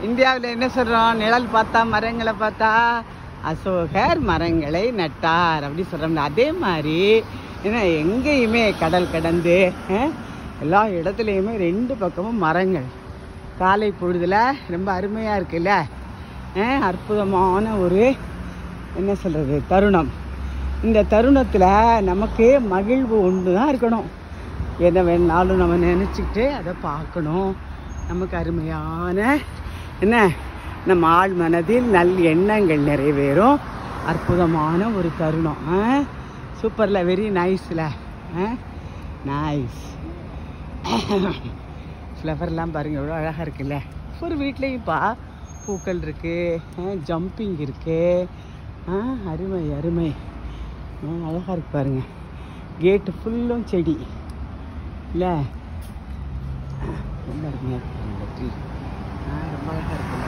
இந்தியாவில் என்ன சொல்கிறோம் நிழல் பார்த்தா மரங்களை பார்த்தா அசோகர் மரங்களை நட்டார் அப்படி சொல்கிறோம்ல அதே மாதிரி ஏன்னா எங்கேயுமே கடல் கடந்து அஹ், எல்லா இடத்துலையுமே ரெண்டு பக்கமும் மரங்கள் காலை பொழுதுல ரொம்ப அருமையாக இருக்குல்ல அஹ், அற்புதமான ஒரு என்ன சொல்கிறது தருணம் இந்த தருணத்தில் நமக்கு மகிழ்வு ஒன்று தான் இருக்கணும் எதை வேணாலும் நம்ம நினச்சிக்கிட்டு அதை பார்க்கணும் நமக்கு அருமையான என்ன நம்ம ஆள் மனதில் நல் எண்ணங்கள் நிறைவேறும் அற்புதமான ஒரு தருணம் சூப்பரில் வெரி நைஸில் நைஸ் ஃப்ளவர்லாம் பாருங்க எவ்வளோ அழகாக இருக்குல்ல ஒரு வீட்லேயும்ப்பா பூக்கள் இருக்குது ஜம்பிங் இருக்குது ஆ அருமை அருமை ஆ, அழகா இருக்கு பாருங்க கேட்டு ஃபுல்லும் செடி இல்லை ரொம்ப அருமையாக இருக்கு பாருங்க ட்ரீ ஆ ரொம்ப அழகாக இருக்குல்ல